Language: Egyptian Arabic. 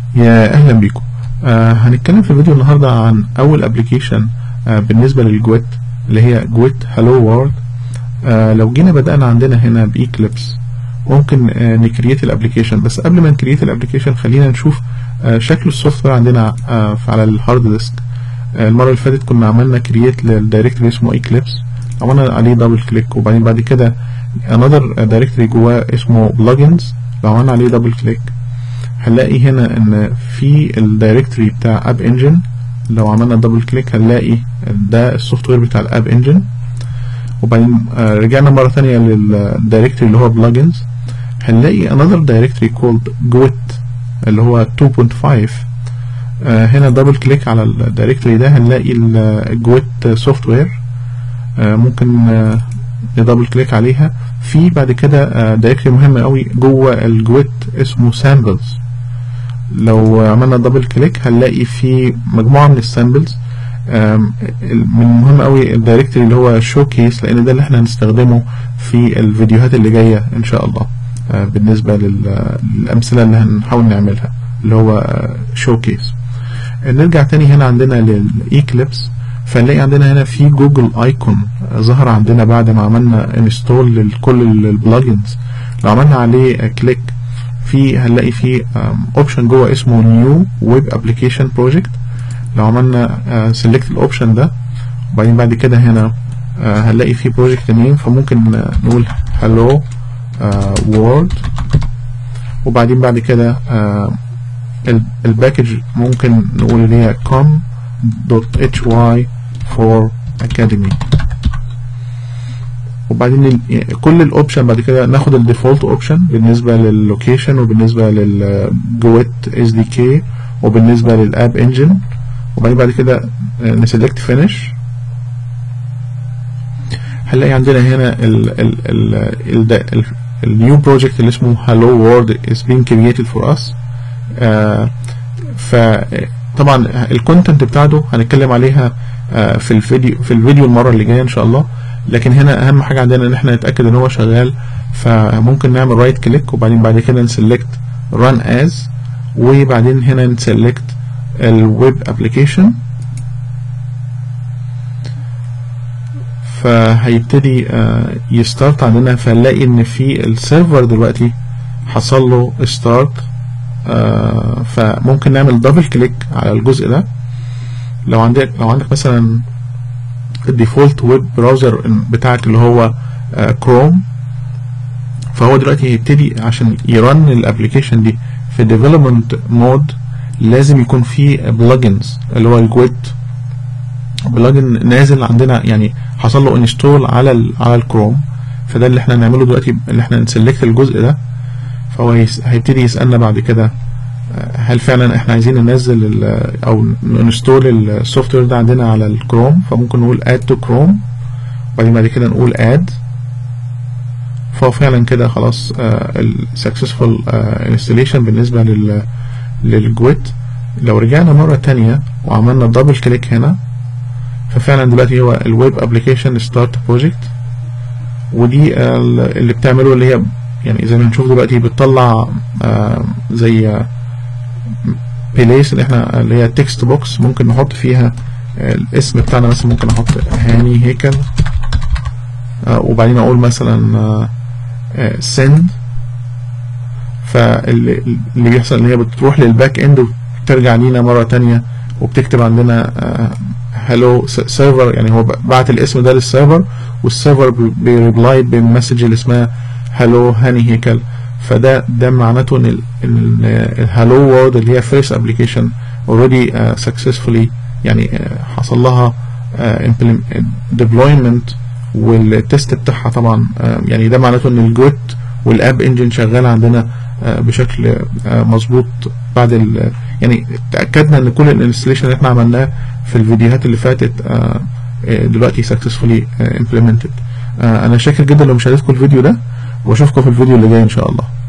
يا اهلا بيكم آه هنتكلم في الفيديو النهارده عن اول ابلكيشن آه بالنسبه للجويت اللي هي جويت هالو وورد آه لو جينا بدأنا عندنا هنا بإيكليبس ممكن آه نكريت الابلكيشن بس قبل ما نكريت الابلكيشن خلينا نشوف آه شكل السوفت وير عندنا آه على الهارد ديسك آه المره اللي فاتت كنا عملنا كرييت للدايركتوري اسمه ايكليبس عملنا عليه دبل كليك وبعدين بعد كده انذر دايركتوري جواه اسمه بلجنز لو عملنا عليه دبل كليك هنلاقي هنا ان في الدايركتوري بتاع اب انجن لو عملنا دبل كليك هنلاقي ده السوفت وير بتاع الاب انجن وبعدين آه رجعنا مرة ثانية للدايركتوري اللي هو بلجنز هنلاقي another directory called GWT اللي هو 2.5 آه هنا دبل كليك على الدايركتوري ده هنلاقي الجويت سوفت وير آه ممكن آه ندبل كليك عليها في بعد كده دايركتوري مهم قوي جوه الجويت اسمه سامبلز لو عملنا دبل كليك هنلاقي في مجموعة من السامبلز من مهم قوي الدايركتوري اللي هو شو كيس لان ده اللي احنا هنستخدمه في الفيديوهات اللي جاية ان شاء الله بالنسبة للامثلة اللي هنحاول نعملها اللي هو شو كيس نرجع تاني هنا عندنا للايكليبس فنلاقي عندنا هنا في جوجل ايكون ظهر عندنا بعد ما عملنا انستول لكل البلجنز لو عملنا عليه كليك في هنلاقي في اوبشن جوه اسمه نيو ويب ابلكيشن بروجكت لو عملنا سيلكت الاوبشن ده وبعدين بعد كده هنا هنلاقي في بروجكت نيم فممكن نقول هلو وورد وبعدين بعد كده الباكج ممكن نقول اللي هي com.hy for academy وبعدين كل الاوبشن بعد كده ناخد الديفولت اوبشن بالنسبه لللوكيشن وبالنسبه للجويت اس دي كي وبالنسبه للاب انجن وبعدين بعد كده نسلكت فينيش هنلاقي عندنا هنا ال ال ال ال النيو بروجكت اللي اسمه hello world is being created for us آه فطبعا الكونتنت بتاعته هنتكلم عليها آه في الفيديو في الفيديو المره اللي جايه ان شاء الله لكن هنا اهم حاجه عندنا ان احنا نتاكد ان هو شغال فممكن نعمل رايت كليك وبعدين بعد كده نسلكت run as وبعدين هنا نسلكت الويب ابلكيشن فهيبتدي يستارت عندنا فنلاقي ان في السيرفر دلوقتي حصل له ستارت فممكن نعمل دبل كليك على الجزء ده لو عندك لو عندك مثلا الديفولت ويب براوزر بتاعك اللي هو كروم فهو دلوقتي هيبتدي عشان يرن الابلكيشن دي في ديفلوبمنت مود لازم يكون في بلجنز اللي هو الجويت بلجن نازل عندنا يعني حصل له انستول على ال على الكروم فده اللي احنا هنعمله دلوقتي اللي احنا نسلكت الجزء ده فهو هيبتدي يسالنا بعد كده هل فعلا احنا عايزين ننزل او ننستول السوفت وير ده عندنا على الكروم فممكن نقول add to chrome وبعدين بعد كده نقول add فهو فعلا كده خلاص السكسسفول انستليشن بالنسبه لل للجويت لو رجعنا مرة تانية وعملنا دبل كليك هنا ففعلا دلوقتي هو الويب ابلكيشن ستارت بروجكت ودي اللي بتعمله اللي هي يعني زي ما هنشوف دلوقتي بتطلع زي بليس اللي احنا اللي هي تكست بوكس ممكن نحط فيها الاسم بتاعنا مثلا ممكن احط هاني هيكل وبعدين اقول مثلا send فاللي بيحصل ان هي بتروح للباك اند وبترجع لينا مره تانية وبتكتب عندنا هلو سيرفر يعني هو بعت الاسم ده للسيرفر والسيرفر بيريبلاي بالمسج اللي اسمها هلو هاني هيكل فده ده معناته ان الهلو وورد اللي هي فيرست ابلكيشن اوريدي سكسسفولي يعني حصل لها ديبلويمنت والتست بتاعها طبعا يعني ده معناته ان الجوت والاب انجن شغال عندنا بشكل مظبوط بعد ال يعني تاكدنا ان كل الانستليشن اللي احنا عملناه في الفيديوهات اللي فاتت دلوقتي سكسسفولي امبلمنتد انا شاكر جدا لمشاهدتكم الفيديو ده واشوفكم في الفيديو اللي جاي ان شاء الله